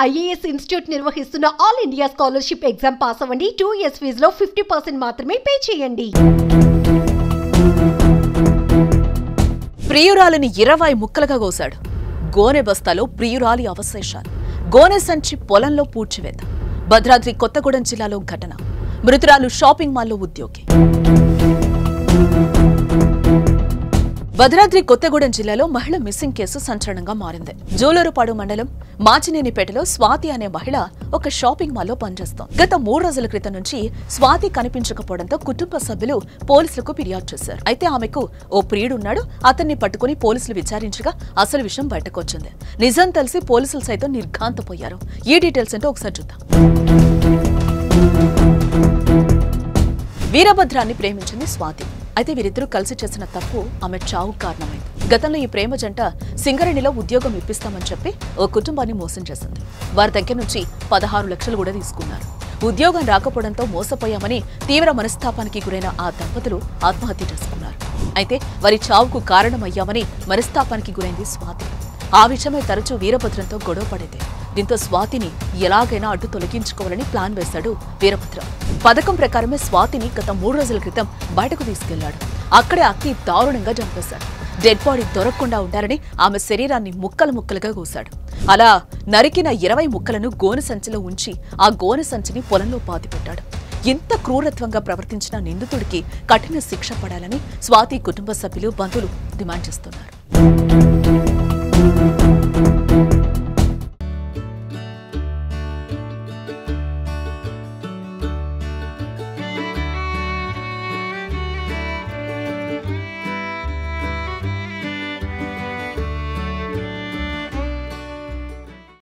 IAS institute నిర్వహిస్తున్న all India scholarship exam pass అవ్వండి two years ఫీజులో ఫిఫ్టీ పర్సెంట్ మాత్రమే పే చేయండి ప్రియురాలిని ఇరవై ముక్కలుగా కోశాడు గోనె బస్తాలో ప్రియురాలి అవశేషాలు గోనె సంచి పొలంలో పూడ్చివేత భద్రాద్రి కొత్తగూడెం జిల్లాలో ఘటన మృతురాలు షాపింగ్ మాల్లో ఉద్యోగి భద్రాద్రి కొత్తగూడెం జిల్లాలో మహిళ మిస్సింగ్ కేసు సంచలనంగా మారింది జూలూరుపాడు మండలం మాచినేనిపేటలో స్వాతి అనే మహిళ ఒక షాపింగ్ మాల్లో పనిచేస్తోంది గత మూడు రోజుల క్రితం నుంచి స్వాతి కనిపించకపోవడంతో కుటుంబ సభ్యులు పోలీసులకు ఫిర్యాదు చేశారు అయితే ఆమెకు ఓ ప్రియుడున్నాడు అతన్ని పట్టుకుని పోలీసులు విచారించగా అసలు విషయం బయటకు వచ్చింది నిజం తెలిసి పోలీసులు సైతం నిర్ఘాంతపోయారు ఈ డీటెయిల్స్ ఏంటో ఒకసారి చూద్దాం వీరభద్రాన్ని ప్రేమించింది స్వాతి అయితే వీరిద్దరూ కలిసి చేసిన తప్పు ఆమె చావు కారణమైంది గతంలో ఈ ప్రేమ జంట సింగరేణిలో ఉద్యోగం ఇప్పిస్తామని చెప్పి ఓ కుటుంబాన్ని మోసం చేసింది వారి దగ్గర నుంచి పదహారు లక్షలు కూడా తీసుకున్నారు ఉద్యోగం రాకపోవడంతో మోసపోయామని తీవ్ర మనస్తాపానికి గురైన ఆ దంపతులు ఆత్మహత్య చేసుకున్నారు అయితే వారి చావుకు కారణమయ్యామని మనస్తాపానికి గురైంది స్వాతి ఆ విషయమై తరచూ వీరభద్రంతో గొడవ పడేది దీంతో స్వాతిని ఎలాగైనా అడ్డు తొలగించుకోవాలని ప్లాన్ వేశాడు వీరభద్రం పథకం ప్రకారమే స్వాతిని గత మూడు రోజుల క్రితం బయటకు తీసుకెళ్లాడు అక్కడే అతి దారుణంగా చంపేశాడు డెడ్ బాడీ దొరకకుండా ఉండాలని ఆమె శరీరాన్ని ముక్కలు ముక్కలుగా కోశాడు అలా నరికిన ఇరవై ముక్కలను గోనె సంచిలో ఉంచి ఆ గోనె సంచిని పొలంలో పాతిపెట్టాడు ఇంత క్రూరత్వంగా ప్రవర్తించిన నిందితుడికి కఠిన శిక్ష పడాలని స్వాతి కుటుంబ సభ్యులు బంధువులు డిమాండ్ చేస్తున్నారు